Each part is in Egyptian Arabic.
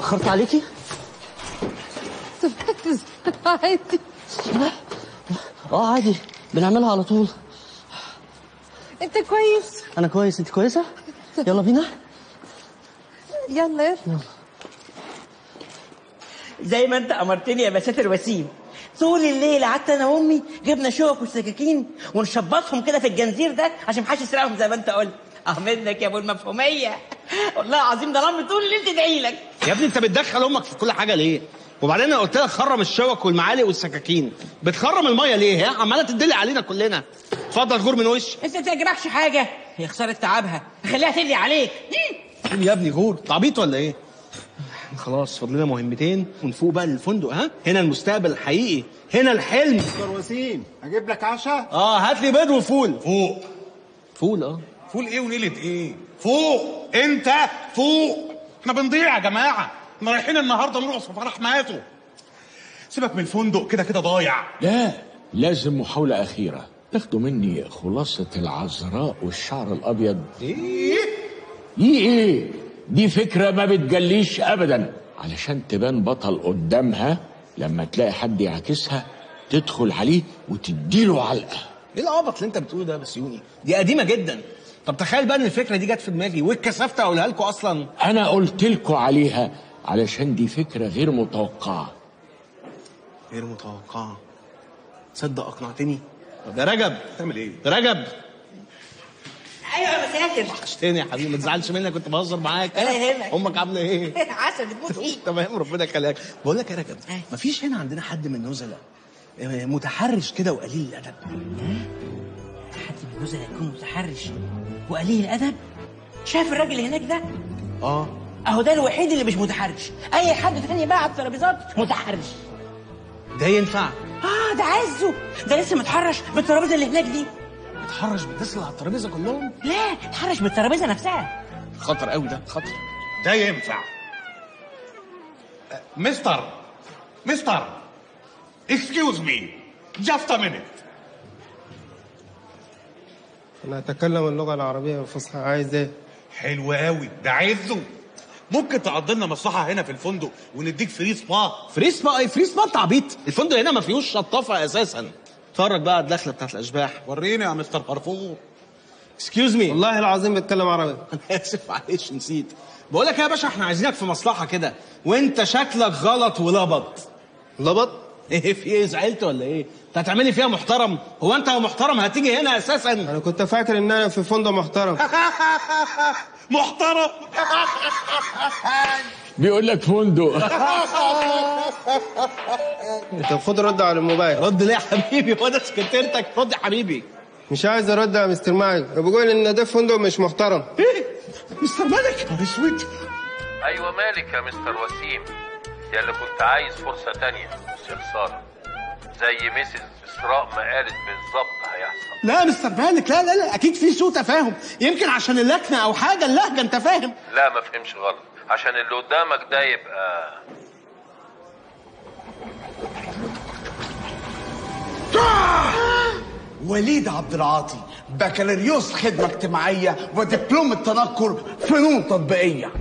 اتاخرت عليكي عادي اه عادي بنعملها على طول انت كويس انا كويس انت كويسه يلا بينا يلا يلا زي ما انت امرتني يا بساتر وسيم طول الليل قعدت انا وامي جبنا شوك وسكاكين ونشبطهم كده في الجنزير ده عشان محدش يسرقهم زي ما انت قلت اه منك يا ابو المفهوميه والله العظيم ده لم طول الليل تدعي لك يا ابني انت بتدخل امك في كل حاجه ليه وبعدين انا قلت لك خرم الشوك والمعالق والسكاكين بتخرم الميه ليه هي عماله تدلي علينا كلنا اتفضل غور من وش انت ما تعجبكش حاجه هي خساره تعبها خليها تدعي عليك قول يا ابني غور انت عبيط ولا ايه خلاص فاضلنا مهمتين ونفوق بقى للفندق ها هنا المستقبل الحقيقي هنا الحلم مستر وسيم اجيب لك عشاء اه هات لي بيض وفول فوق فول اه فول ايه ونيلة ايه فوق انت فوق احنا بنضيع يا جماعه احنا رايحين النهارده نرقص في فرح ماتوا سيبك من الفندق كده كده ضايع لا لازم محاولة أخيرة تاخدوا مني خلاصة العذراء والشعر الأبيض ايه دي إيه؟ دي فكرة ما بتجليش أبدا علشان تبان بطل قدامها لما تلاقي حد يعكسها تدخل عليه وتديله علقة ايه العبط اللي انت بتقوله ده يا بسيوني دي قديمه جدا طب تخيل بقى ان الفكره دي جت في دماغي واتكسفت اقولها لكم اصلا أنا قلت لكم عليها علشان دي فكرة غير متوقعة غير متوقعه تصدق اقنعتني طب يا رجب تعمل ايه يا رجب ايوه يا بساتر وحشتني يا حبيبي ما تزعلش مني كنت بهزر معاك ولا يهمك. امك عامله ايه عسل بتموت فيه تمام ربنا يخليك بقول لك يا رجب أي. مفيش هنا عندنا حد من النزلاء آه، متحرش كده وقليل الادب حد من النزلاء يكون متحرش وقليل الادب شايف الراجل اللي هناك ده اه اهو ده الوحيد اللي مش متحرش اي حد تاني بقى على الترابيزات متحرش ده ينفع اه ده عزه ده لسه متحرش بالترابيزه اللي هناك دي متحرش بتصل على الترابيزه كلهم لا اتحرش بالترابيزه نفسها خطر قوي ده خطر ده ينفع أه، مستر مستر اكسكيوز مي جاست ا مينيت أنا أتكلم اللغة العربية الفصحى عايز إيه؟ حلو قوي ده عزه ممكن تقضي لنا مصلحه هنا في الفندق ونديك فري سبا فري سبا ايه فري سبا انت عبيط الفندق هنا ما فيهوش شطافه اساسا اتفرج بقى على الدخله بتاعت الاشباح وريني يا مستر بارفور اكسكيوز مي والله العظيم بتكلم عربي انا اسف معلش نسيت بقول لك يا باشا احنا عايزينك في مصلحه كده وانت شكلك غلط ولبط لبط ايه في ايه زعلت ولا ايه انت هتعملي فيها محترم هو انت لو محترم هتيجي هنا اساسا أنا كنت فاكر إن أنا في فندق محترم محترم بيقول لك فندق طب خد رد على الموبايل رد ليه يا حبيبي هو ده سكرتيرتك رد يا حبيبي مش عايز أرد على مستر مايك بقول إن ده فندق مش محترم ايه مستر مالك نهار اسود ايوه مالك يا مستر وسيم يا اللي كنت عايز فرصة تانية استخسار زي ميسز اسراء ما قالت بالظبط هيحصل لا مستر مالك لا لا لا اكيد في سوء تفاهم يمكن عشان اللكنه او حاجه اللهجه انت فاهم لا ما فهمش غلط عشان اللي قدامك ده يبقى وليد عبد العاطي بكالوريوس خدمة اجتماعية ودبلوم التنكر فنون تطبيقية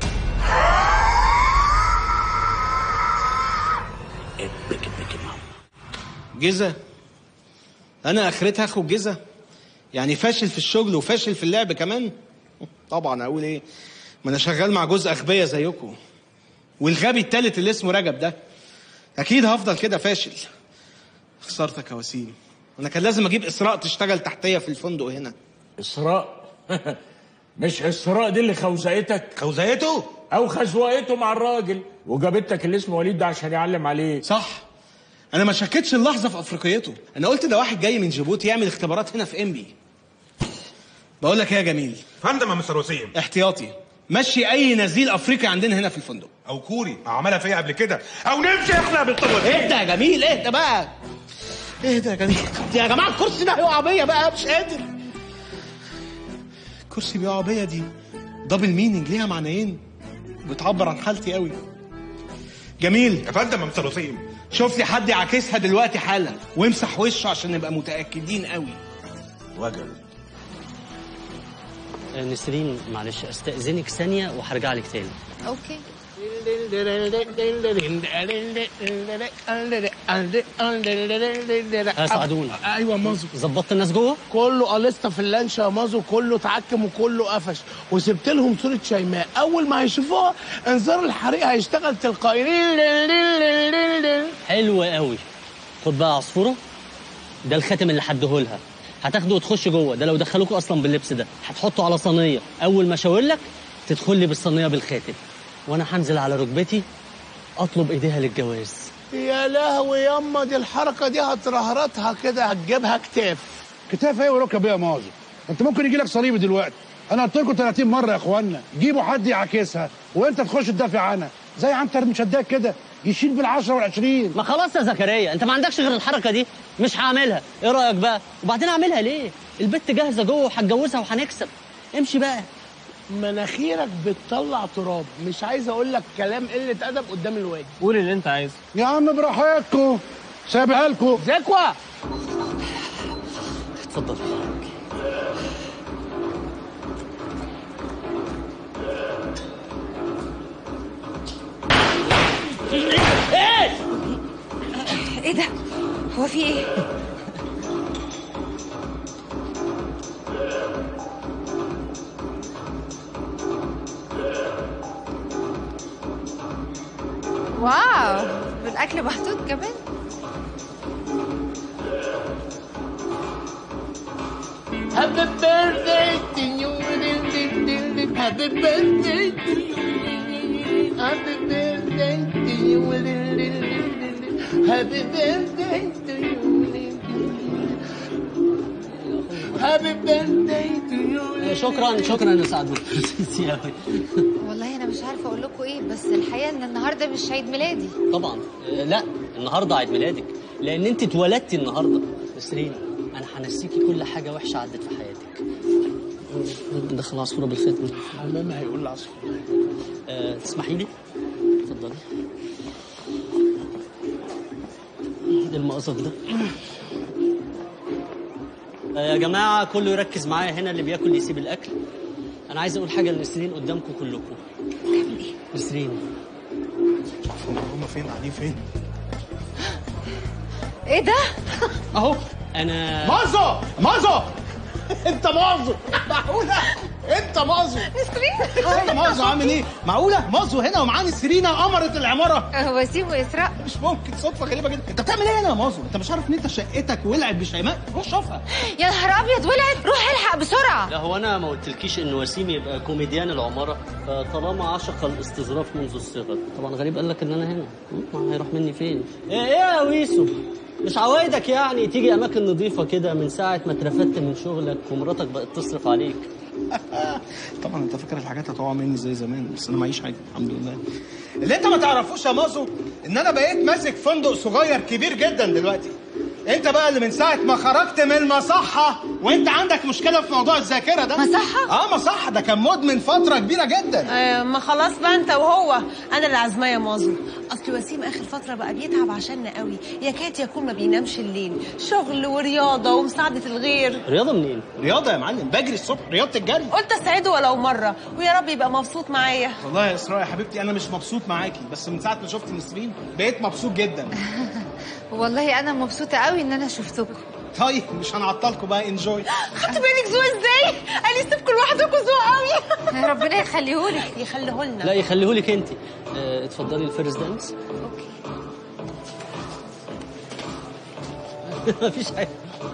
جزة انا اخرتها اخو جزة يعني فاشل في الشغل وفاشل في اللعب كمان طبعا اقول ايه ما انا شغال مع جزء اغبياء زيكم والغبي التالت اللي اسمه رجب ده اكيد هفضل كده فاشل خسارتك يا وسيم انا كان لازم اجيب اسراء تشتغل تحتيه في الفندق هنا إسراء مش إسراء دي اللي خوزقتك خوزيته أو خزوقته مع الراجل وجابتك اللي اسمه وليد ده عشان يعلم عليك صح انا ما شكتش اللحظه في افريقيته انا قلت ده واحد جاي من جيبوتي يعمل اختبارات هنا في انبي بقول لك ايه يا جميل فندم يا مستر وسيم احتياطي مشي اي نزيل افريقي عندنا هنا في الفندق او كوري عملها فيا قبل كده او نمشي احنا بالطول اهدى يا جميل اهدى بقى اهدى يا جميل يا جماعه الكرسي ده هيقع بيا بقى مش قادر الكرسي بيقع بيا دي دبل ميننج ليها معنيين بتعبر عن حالتي قوي جميل يا فندم يا مستر وسيم شوف لي حد يعاكسها دلوقتي حالا وامسح وشه عشان نبقى متاكدين قوي وجل آه، نسرين معلش استأذنك ثانية وهرجع لك تاني اوكي يا سعدون ايوه مازو ظبطت الناس جوه كله قلصت في اللانش يا مازو كله اتعكم وكله قفش وسبت لهم صوره شيماء اول ما هيشوفوها انذار الحريق هيشتغل تلقائي حلو قوي خد بقى عصفوره ده الخاتم اللي هديهولها هتاخده وتخش جوه ده لو دخلوكوا اصلا باللبس ده هتحطه على صينيه اول ما اشاور لك تدخل لي بالصينيه بالخاتم وانا هنزل على ركبتي اطلب ايديها للجواز يا لهوي ياما دي الحركه دي هترهرطها كده هتجيبها كتاف كتاف ايه وركب ايه يا مازو انت ممكن يجي لك صليبي دلوقتي انا قلت لكم 30 مره يا اخوانا جيبوا حد يعاكسها وانت تخش تدافع عنها زي عنتر مشداك كده يشيل بالعشرة والعشرين ما خلاص يا زكريا انت ما عندكش غير الحركه دي مش هعملها ايه رايك بقى وبعدين اعملها ليه البت جاهزه جوه وهتجوزها وهنكسب امشي بقى مناخيرك بتطلع تراب مش عايز اقول لك كلام قله ادب قدام الواد قول اللي انت عايزه يا عم براحتكم سايبها لكم زكوة اتفضل ايه ده هو في ايه واو والاكل محطوط كمان Happy birthday to you. Happy birthday to you. Happy birthday to you. Happy birthday to you. Happy birthday to you. شكرا شكرا يا سعدون ميرسي أوي. والله انا مش عارفه اقول لكم ايه بس الحقيقه ان النهارده مش عيد ميلادي طبعا آه، لا النهارده عيد ميلادك لان انت اتولدتي النهارده نسرين انا هنسيكي كل حاجه وحشه عدت في حياتك ندخل عصفوره بالختم حمام هيقول لعصفور أه تسمحي لي اتفضلي ايه المقصف ده آه، يا جماعه كله يركز معايا هنا اللي بياكل يسيب الاكل انا عايز اقول حاجه لنسرين قدامكم كلكم نسرين هم فين قاعدين فين ايه ده اهو انا مازو مازو انت مازو معقوله انت مازو نسرين انت مازو عامل ايه معقوله مازو هنا ومعاه نسرينا قمرت العماره وسيم واسراء مش ممكن صدفه غريبه جدا انت بتعمل ايه هنا يا مازو انت مش عارف ان انت شقتك ولعت بشيماء روح شوفها يا نهار ابيض ولعت روح الحق بسرعه لا هو انا ما قلتلكيش ان وسيم يبقى كوميديان العماره فطالما عشق الاستظراف منذ الصغر طبعا غريب قال لك ان انا هنا ما هيروح مني فين ايه ايه يا ويسو مش عوايدك يعني تيجي اماكن نظيفه كده من ساعه ما اترفدت من شغلك ومراتك بقت تصرف عليك طبعا انت فاكر الحاجات هتقع مني زي زمان بس انا معيش حاجه الحمد لله اللي انت ما تعرفوش يا مازو ان انا بقيت ماسك فندق صغير كبير جدا دلوقتي انت بقى اللي من ساعه ما خرجت من المصحه وانت عندك مشكله في موضوع الذاكره ده مصحة؟ اه مصحه ده كان مدمن فتره كبيره جدا آه، ما خلاص بقى انت وهو انا اللي عازماه يا مازو اصل وسيم اخر فتره بقى بيتعب عشاننا قوي يكاد يكون ما بينامش الليل شغل ورياضه ومساعده الغير رياضه منين رياضه يا معلم بجري الصبح رياضه الجري قلت اسعده ولو مره ويا رب يبقى مبسوط معايا والله يا اسراء يا حبيبتي انا مش مبسوط معاكي بس من ساعه ما شفت نسرين بقيت مبسوط جدا والله انا مبسوطه قوي ان انا شفتكم طيب مش هنعطلكم بقى انجوي خدت بالك ذوق ازاي قال لي سيبكم لوحدكم ذوق قوي ربنا يخليهولك يخليهولنا لا يخليهولك انت اه اتفضلي الفيرست دانس مفيش حاجه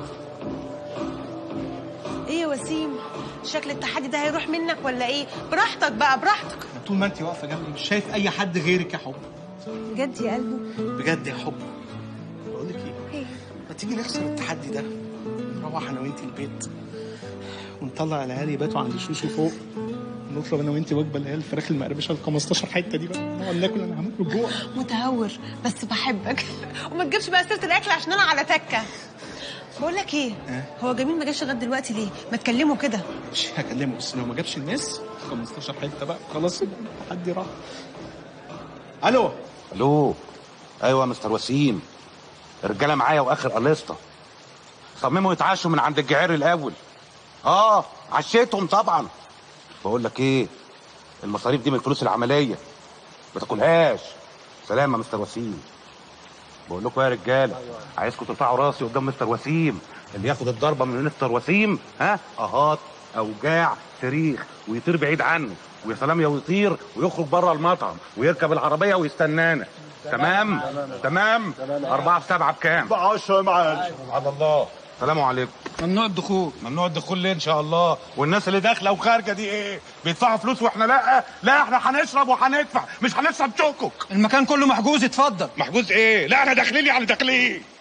ايه يا وسيم شكل التحدي ده هيروح منك ولا ايه براحتك بقى براحتك طول ما انت واقفه جنبي مش شايف اي حد غيرك يا حب بجد يا قلبي بجد يا حب بقول لك ايه ما تيجي نخسر التحدي ده نروح انا وانت البيت ونطلع العيال يباتوا عند شوشو فوق نطلب انا وانت وجبه اللي هي الفراخ المقرمشه ال 15 حته دي بقى نقعد ناكل انا هموت من الجوع متهور بس بحبك وما تجيبش بقى سيره الاكل عشان انا على تكه بقول لك ايه هو جميل ما جاش لغايه دلوقتي ليه ما تكلمه كده مش هكلمه بس لو ما جابش الناس 15 حته بقى خلاص التحدي راح الو الو ايوه يا مستر وسيم الرجاله معايا واخر قليسطه صمموا يتعشوا من عند الجعير الاول اه عشيتهم طبعا بقول لك ايه المصاريف دي من فلوس العمليه ما تاكلهاش سلام يا مستر وسيم بقول لكم يا رجاله عايزكم ترفعوا راسي قدام مستر وسيم اللي ياخد الضربه من مستر وسيم ها اهات اوجاع تاريخ ويطير بعيد عنه ويا سلام يا ويطير ويخرج بره المطعم ويركب العربيه ويستنانا تمام تمام أربعة في سبعة بكام؟ بعشرة يا معلم على الله سلام عليكم ممنوع الدخول ممنوع الدخول ليه ان شاء الله والناس اللي داخله وخارجه دي ايه بيدفعوا فلوس واحنا لا لا احنا هنشرب وهندفع مش هنشرب شوكك المكان كله محجوز اتفضل محجوز ايه لا احنا داخلين يعني داخلين